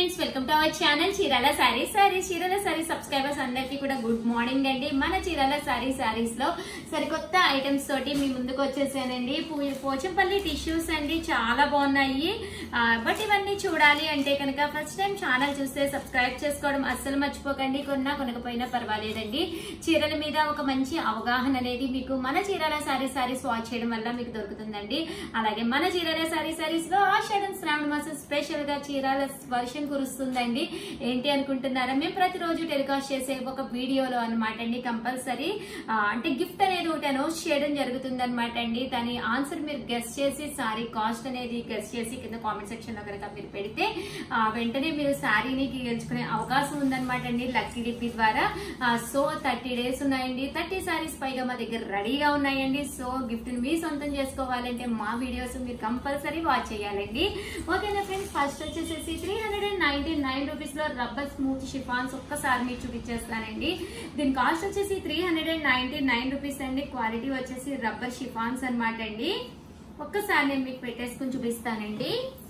friends welcome to our channel Chirala sarees sarees Chirala sarees subscribers అందరికీ కూడా good morning అండి మన చీరాల సారీ సారీస్ లో సరికొత్త ఐటమ్స్ తోటి మీ ముందుకు వచ్చేసానండి పూ- పోచంపల్లి టిష్యూస్ అండి చాలా బాగున్నాయి ఆ, బట్ ఇవన్నీ చూడాలి అంటే కనుక ఫస్ట్ టైం ఛానల్ చూస్తే సబ్స్క్రైబ్ చేసుకోవడం అస్సలు మర్చిపోకండి కొన్నా కొనకపోయినా పర్వాలేదండి చీరల మీద ఒక మంచి అవగాహన అనేది మీకు మన చీరాల సారీ సారీస్ వాచ్ చేయడం వల్ల మీకు దొరుకుతుందండి అలాగే మన చీరాల సారీ సారీస్ లో ఆషాఢం శ్రావణ మాసం స్పెషల్ గా చీరాల వర్షం కురుస్తుందండి ఏంటి అనుకుంటున్నారా మేము ప్రతిరోజు టెలికాస్ట్ చేసే ఒక వీడియోలో అనమాట అండి కంపల్సరీ అంటే గిఫ్ట్ అనేది ఒకటి అనౌన్స్ చేయడం జరుగుతుంది అనమాట అండి దాని ఆన్సర్ మీరు గెస్ చేసి సారీ కాస్ట్ అనేది గెస్ చేసి కింద కామెంట్ సెక్షన్ లో కనుక మీరు పెడితే ఆ, వెంటనే మీరు శారీని గెలుచుకునే అవకాశం ఉందన్నమాట అండి లక్కీ డిప్పి ద్వారా సో థర్టీ డేస్ ఉన్నాయండి థర్టీ సారీస్ పైగా మా దగ్గర రెడీగా ఉన్నాయండి సో గిఫ్ట్ ని మీ సొంతం చేసుకోవాలంటే మా వీడియోస్ మీరు కంపల్సరీ వాచ్ చేయాలండి ఓకేనా ఫ్రెండ్స్ ఫస్ట్ వచ్చేసేసి three hundred and ninety nine rupees లో రబ్బర్ స్మూత్ షిఫాన్స్ ఒక్కసారి మీకు చూపించేస్తానండి దీని కాస్ట్ వచ్చేసి three hundred and ninety nine rupees అండి క్వాలిటీ వచ్చేసి రబ్బర్ షిఫాన్స్ అన్నమాట అండి ఒక్కసారి నేను మీకు పెట్టేసుకుని చూపిస్తానండి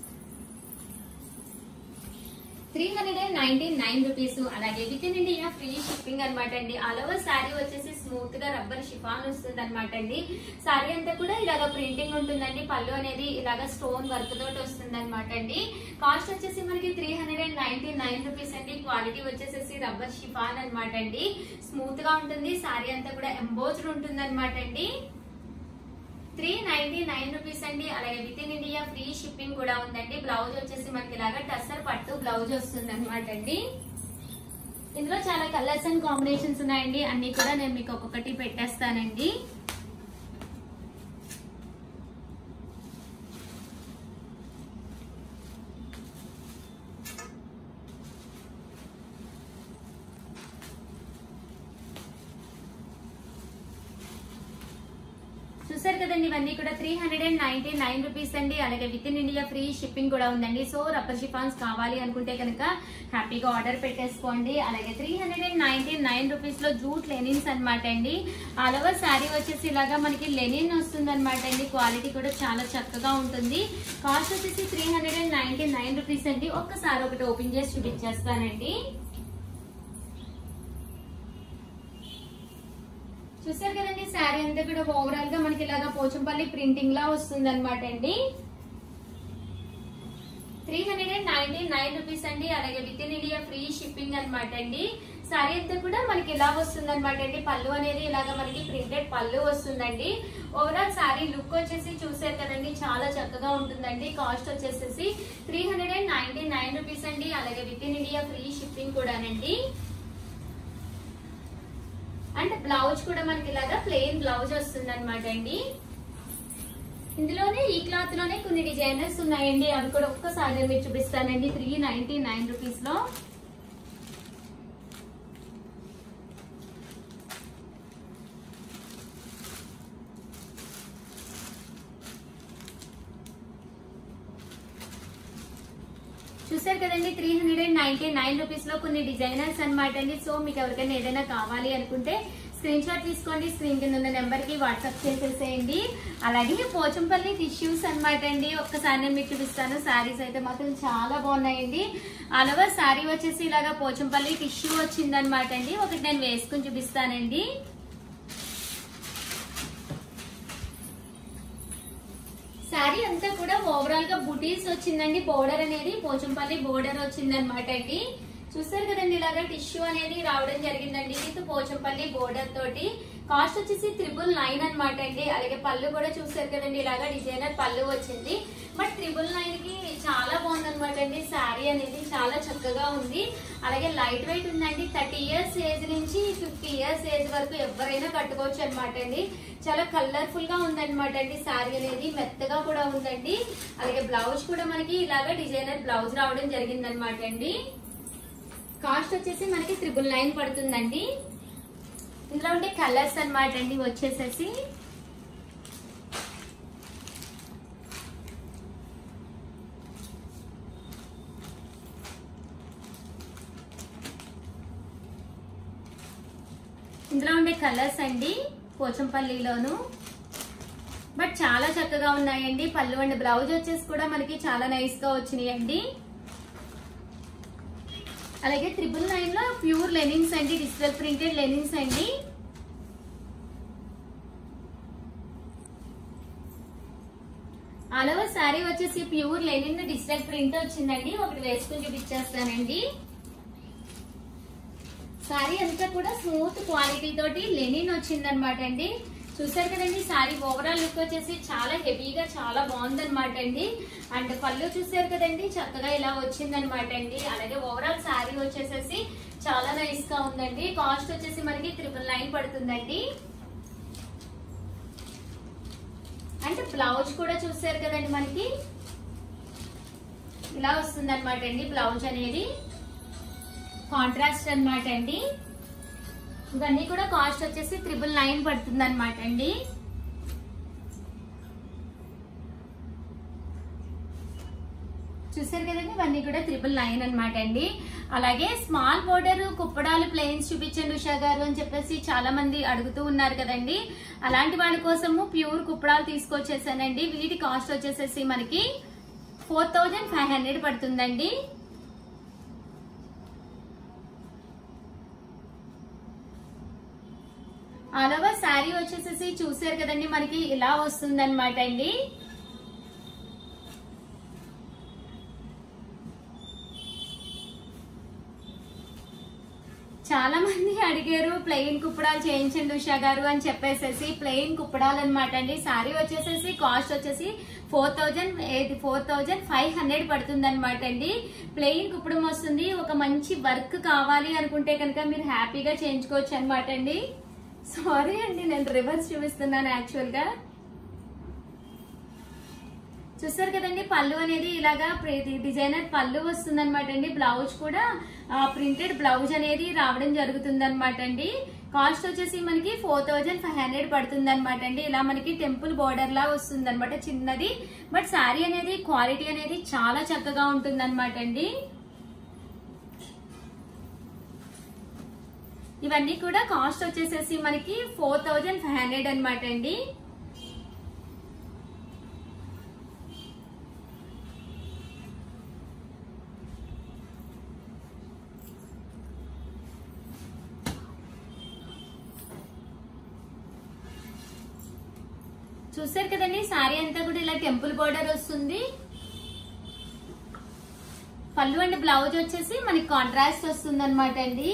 three hundred and ninety nine rupees అలాగే with in India free shipping అనమాట అండి ఆల్ ఓవర్ శారీ వచ్చేసి స్మూత్ గా రబ్బర్ షిఫాన్ వస్తుంది అనమాట అండి శారీ అంతా కూడా ఇలాగ ప్రింటింగ్ ఉంటుందండి పళ్ళు అనేది ఇలాగ స్టోన్ వర్క్ తోటి వస్తుంది అనమాట అండి కాస్ట్ వచ్చేసి మనకి three hundred and ninety nine rupees అండి క్వాలిటీ వచ్చేసేసి రబ్బర్ షిఫాన్ అనమాట అండి స్మూత్ గా ఉంటుంది శారీ అంతా కూడా ఎంబోజ్డ్ ఉంటుంది అనమాట అండి త్రీ నైన్టీ నైన్ రూపీస్ అండి అలాగే with in India free shipping కూడా ఉందండి బ్లౌజ్ వచ్చేసి మనకి ఇలాగా టస్సర్ పట్టు బ్లౌజ్ వస్తుంది అనమాట అండి ఇందులో చాలా కలర్స్ అండ్ కాంబినేషన్స్ ఉన్నాయండి అన్ని కూడా నేను మీకు ఒక్కొక్కటి పెట్టేస్తానండి చూసారు కదండి ఇవన్నీ కూడా three hundred and ninety nine rupees అండి అలాగే with in India free shipping కూడా ఉందండి సో రబ్బర్ షిఫాన్స్ కావాలి అనుకుంటే కనుక హ్యాపీగా ఆర్డర్ పెట్టేసుకోండి అలాగే three hundred and ninety nine rupees లో జూట్ లెనిన్స్ అనమాట అండి ఆల్ ఓవర్ శారీ వచ్చేసి ఇలాగా మనకి లెనిన్ వస్తుంది అనమాట అండి క్వాలిటీ కూడా చాలా చక్కగా ఉంటుంది కాస్ట్ వచ్చేసి three hundred and ninety nine rupees అండి ఒక్కసారి ఒకటి ఓపెన్ చేసి చూపించేస్తానండి చూసారు కదండి శారీ అంతా కూడా ఓవరాల్ గా మనకి ఇలాగా పోచంపల్లి ప్రింటింగ్ లా వస్తుంది అనమాట అండి three hundred and ninety nine rupees అండి అలాగే with in India free shipping అనమాట అండి శారీ అంతా కూడా మనకి ఇలా వస్తుంది అనమాట అండి పళ్ళు అనేది ఇలాగా మనకి ప్రింటెడ్ పళ్ళు వస్తుందండి ఓవరాల్ శారీ లుక్ వచ్చేసి చూసారు కదండి చాలా చక్కగా ఉంటుందండి కాస్ట్ వచ్చేసేసి three hundred and ninety nine rupees అండి అలాగే with in India free shipping కూడానండి అండ్ బ్లౌజ్ కూడా మనకి ఇలాగా ప్లెయిన్ బ్లౌజ్ వస్తుంది అనమాట అండి ఇందులోనే ఈ క్లాత్ లోనే కొన్ని డిజైనర్స్ ఉన్నాయండి అవి కూడా ఒక్కసారి నేను మీకు చూపిస్తానండి త్రీ నైన్టీ నైన్ రూపీస్ లో చూసారు కదండి three hundred and ninety nine rupees లో కొన్ని డిజైనర్స్ అనమాట అండి సో మీకు ఎవరికైనా ఏదైనా కావాలి అనుకుంటే స్క్రీన్ షాట్ తీసుకోండి స్క్రీన్ కింద ఉన్న నెంబర్ కి వాట్సాప్ చేసేసేయండి అలాగే పోచంపల్లి టిష్యూస్ అనమాట అండి ఒక్కసారి నేను మీకు చూపిస్తాను శారీస్ అయితే మాత్రం చాలా బాగున్నాయండి ఆల్ ఓవర్ శారీ వచ్చేసి ఇలాగా పోచంపల్లి టిష్యూ వచ్చింది అనమాట అండి ఒకటి నేను వేసుకుని చూపిస్తానండి శారీ అంతా కూడా ఓవరాల్ గా బుటీస్ వచ్చిందండి బోర్డర్ అనేది పోచంపల్లి బోర్డర్ వచ్చింది అనమాట అండి చూసారు కదండి ఇలాగా టిష్యూ అనేది రావడం జరిగిందండి విత్ పోచంపల్లి బోర్డర్ తోటి కాస్ట్ వచ్చేసి త్రిబుల్ నైన్ అనమాట అండి అలాగే పళ్ళు కూడా చూసారు కదండి ఇలాగా డిజైనర్ పళ్ళు వచ్చింది బట్ త్రిబుల్ నైన్ కి చాలా బాగుంది అనమాట అండి శారీ అనేది చాలా చక్కగా ఉంది అలాగే లైట్ వెయిట్ ఉందండి థర్టీ ఇయర్స్ ఏజ్ నుంచి ఫిఫ్టీ ఇయర్స్ ఏజ్ వరకు ఎవరైనా కట్టుకోవచ్చు అనమాట అండి చాలా కలర్ఫుల్ గా ఉందన్నమాట అండి శారీ అనేది మెత్తగా కూడా ఉందండి అలాగే బ్లౌజ్ కూడా మనకి ఇలాగా డిజైనర్ బ్లౌజ్ రావడం జరిగింది అనమాట అండి కాస్ట్ వచ్చేసి మనకి త్రిబుల్ నైన్ పడుతుందండి ఇందులో ఉండే కలర్స్ అనమాట అండి వచ్చేసేసి ఇందులో ఉండే కలర్స్ అండి పోచంపల్లిలోను బట్ చాలా చక్కగా ఉన్నాయండి పళ్ళు అండ్ బ్లౌజ్ వచ్చేసి కూడా మనకి చాలా నైస్ గా వచ్చినాయండి అలాగే త్రిబుల్ నైన్ లో ప్యూర్ లెనిన్స్ అండి డిజిటల్ ప్రింటెడ్ లెనిన్స్ అండి అలవ శారీ వచ్చేసి ప్యూర్ లెనిన్ డిజిటల్ ప్రింట్ వచ్చిందండి ఒకటి వేసుకుని చూపించేస్తానండి శారీ అంతా కూడా స్మూత్ క్వాలిటీ తోటి లెనిన్ వచ్చిందనమాట అండి చూసారు కదండి శారీ ఓవరాల్ లుక్ వచ్చేసి చాలా హెవీగా చాలా బాగుందన్నమాట అండి అండ్ పళ్ళు చూసారు కదండి చక్కగా ఇలా వచ్చిందనమాట అండి అలాగే ఓవరాల్ శారీ వచ్చేసేసి చాలా నైస్ గా ఉందండి కాస్ట్ వచ్చేసి మనకి త్రిపుల్ నైన్ పడుతుందండి అంటే బ్లౌజ్ కూడా చూసారు కదండి మనకి ఇలా వస్తుంది అనమాట అండి బ్లౌజ్ అనేది కాంట్రాస్ట్ అన్నమాట అండి ఇవన్నీ కూడా కాస్ట్ వచ్చేసి త్రిబుల్ నైన్ పడుతుంది అనమాట అండి చూసారు కదండి ఇవన్నీ కూడా త్రిబుల్ నైన్ అనమాట అండి అలాగే స్మాల్ బోర్డర్ కుప్పడాలు ప్లెయిన్స్ చూపించండి ఉషా గారు అని చెప్పేసి చాలా మంది అడుగుతూ ఉన్నారు కదండి అలాంటి వాళ్ళ కోసము ప్యూర్ కుప్పడాలు తీసుకొచ్చేసానండి వీటి కాస్ట్ వచ్చేసేసి మనకి ఫోర్ థౌజండ్ ఫైవ్ హండ్రెడ్ పడుతుందండి ఆల్ ఓవర్ శారీ వచ్చేసేసి చూసారు కదండి మనకి ఇలా వస్తుంది అనమాట అండి చాలా మంది అడిగారు ప్లెయిన్ కుప్పడాలు చేయించండి ఉషా గారు అని చెప్పేసేసి ప్లెయిన్ కుప్పడాలు అనమాట అండి శారీ వచ్చేసేసి కాస్ట్ వచ్చేసి four thousand four thousand five hundred పడుతుంది అనమాట అండి ప్లెయిన్ కుప్పడం వస్తుంది ఒక మంచి వర్క్ కావాలి అనుకుంటే కనుక మీరు హ్యాపీగా చేయించుకోవచ్చు అనమాట అండి సారీ అండి నేను రివర్స్ చూపిస్తున్నాను యాక్చువల్ గా చూస్తారు కదండి పళ్ళు అనేది ఇలాగా డిజైనర్ పళ్ళు వస్తుంది అనమాట అండి బ్లౌజ్ కూడా ప్రింటెడ్ బ్లౌజ్ అనేది రావడం జరుగుతుంది అనమాట అండి కాస్ట్ వచ్చేసి మనకి ఫోర్ థౌజండ్ ఫైవ్ హండ్రెడ్ పడుతుంది అనమాట అండి ఇలా మనకి టెంపుల్ బోర్డర్ లా వస్తుంది అనమాట చిన్నది బట్ శారీ అనేది క్వాలిటీ అనేది చాలా చక్కగా ఉంటుంది అనమాట అండి ఇవన్నీ కూడా కాస్ట్ వచ్చేసేసి మనకి ఫోర్ థౌజండ్ ఫైవ్ హండ్రెడ్ అనమాట అండి చూసారు కదండి శారీ అంతా కూడా ఇలా టెంపుల్ బోర్డర్ వస్తుంది పళ్ళు అండ్ బ్లౌజ్ వచ్చేసి మనకి కాంట్రాస్ట్ వస్తుంది అనమాట అండి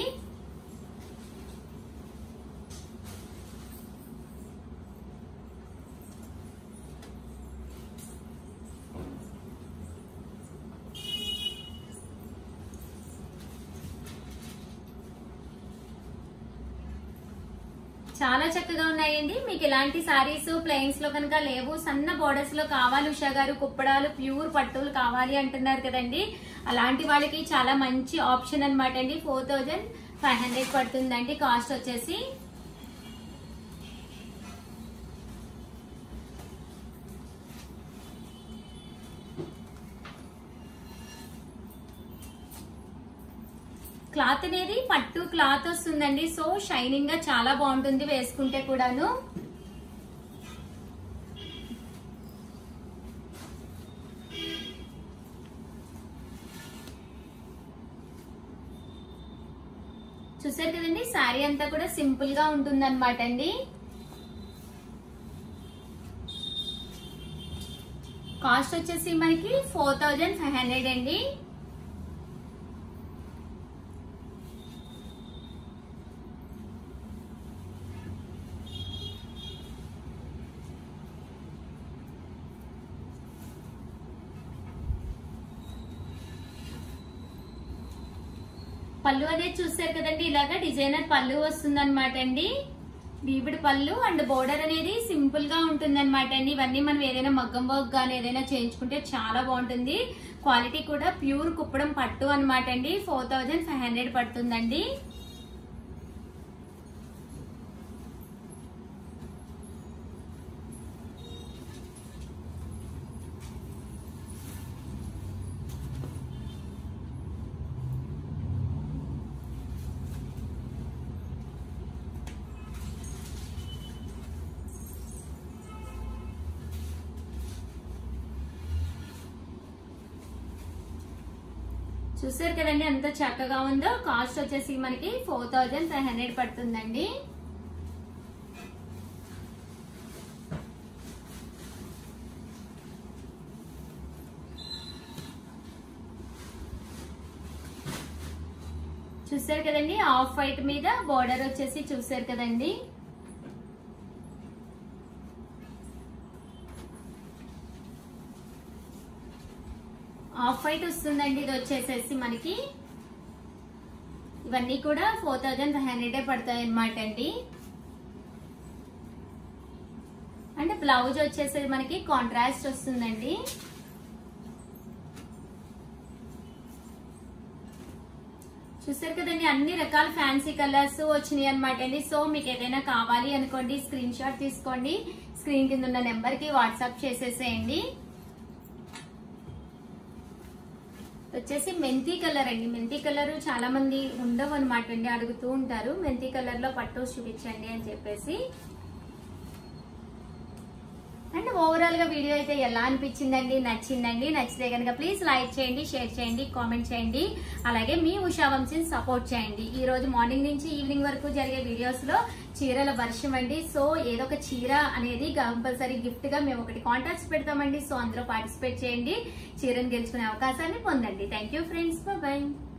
చాలా చక్కగా ఉన్నాయండి మీకు ఇలాంటి సారీస్ ప్లెయిన్స్ లో కనుక లేవు సన్న బోర్డర్స్ లో కావాలి ఉషా గారు కుప్పడాలు ప్యూర్ పట్టులు కావాలి అంటున్నారు కదండి అలాంటి వాళ్ళకి చాలా మంచి ఆప్షన్ అనమాట అండి ఫోర్ థౌజండ్ ఫైవ్ హండ్రెడ్ పడుతుందండి కాస్ట్ వచ్చేసి క్లాత్ అనేది పట్టు క్లాత్ వస్తుందండి సో షైనింగ్ గా చాలా బాగుంటుంది వేసుకుంటే కూడాను చూసారు కదండి శారీ అంతా కూడా సింపుల్ గా ఉంటుంది అనమాట అండి కాస్ట్ వచ్చేసి మనకి ఫోర్ థౌజండ్ ఫైవ్ హండ్రెడ్ అండి పళ్ళు అనేది చూసారు కదండి ఇలాగా డిజైనర్ పళ్ళు వస్తుంది అనమాట అండి బీబిడి పళ్ళు అండ్ బోర్డర్ అనేది సింపుల్ గా ఉంటుంది అనమాట అండి ఇవన్నీ మనం ఏదైనా మగ్గం వర్క్ కానీ ఏదైనా చేయించుకుంటే చాలా బాగుంటుంది క్వాలిటీ కూడా ప్యూర్ కుప్పడం పట్టు అనమాట అండి ఫోర్ థౌజండ్ ఫైవ్ హండ్రెడ్ పడుతుందండి చూసారు కదండి ఎంత చక్కగా ఉందో కాస్ట్ వచ్చేసి మనకి ఫోర్ థౌజండ్ ఫైవ్ హండ్రెడ్ పడుతుందండి చూసారు కదండి ఆఫ్ వైట్ మీద బోర్డర్ వచ్చేసి చూసారు కదండి ఆఫ్ వైట్ వస్తుందండి ఇది వచ్చేసేసి మనకి ఇవన్నీ కూడా ఫోర్ థౌజండ్ ఫైవ్ హండ్రెడ్ పడతాయి అనమాట అండి అంటే బ్లౌజ్ వచ్చేసేది మనకి కాంట్రాస్ట్ వస్తుందండి చూసారు కదండి అన్ని రకాల ఫ్యాన్సీ కలర్స్ వచ్చినాయి అనమాట అండి సో మీకు ఏదైనా కావాలి అనుకోండి స్క్రీన్ షాట్ తీసుకోండి స్క్రీన్ కింద ఉన్న నెంబర్ కి వాట్సాప్ చేసేసేయండి వచ్చేసి మెంతి కలర్ అండి మెంతి కలర్ చాలా మంది ఉండవు అనమాట అండి అడుగుతూ ఉంటారు మెంతి కలర్ లో పట్టు చూపించండి అని చెప్పేసి అండ్ ఓవరాల్ గా వీడియో అయితే ఎలా అనిపించిందండి నచ్చిందండి నచ్చితే కనుక ప్లీజ్ లైక్ చేయండి షేర్ చేయండి కామెంట్ చేయండి అలాగే మీ ఉషా వంశీని సపోర్ట్ చేయండి ఈ రోజు మార్నింగ్ నుంచి ఈవినింగ్ వరకు జరిగే వీడియోస్ లో చీరల వర్షం అండి సో ఏదో ఒక చీర అనేది కంపల్సరీ గిఫ్ట్ గా మేము ఒకటి కాంటాక్ట్స్ పెడతామండి సో అందులో పార్టిసిపేట్ చేయండి చీరను గెలుచుకునే అవకాశాన్ని పొందండి థ్యాంక్ యూ ఫ్రెండ్స్ బాయ్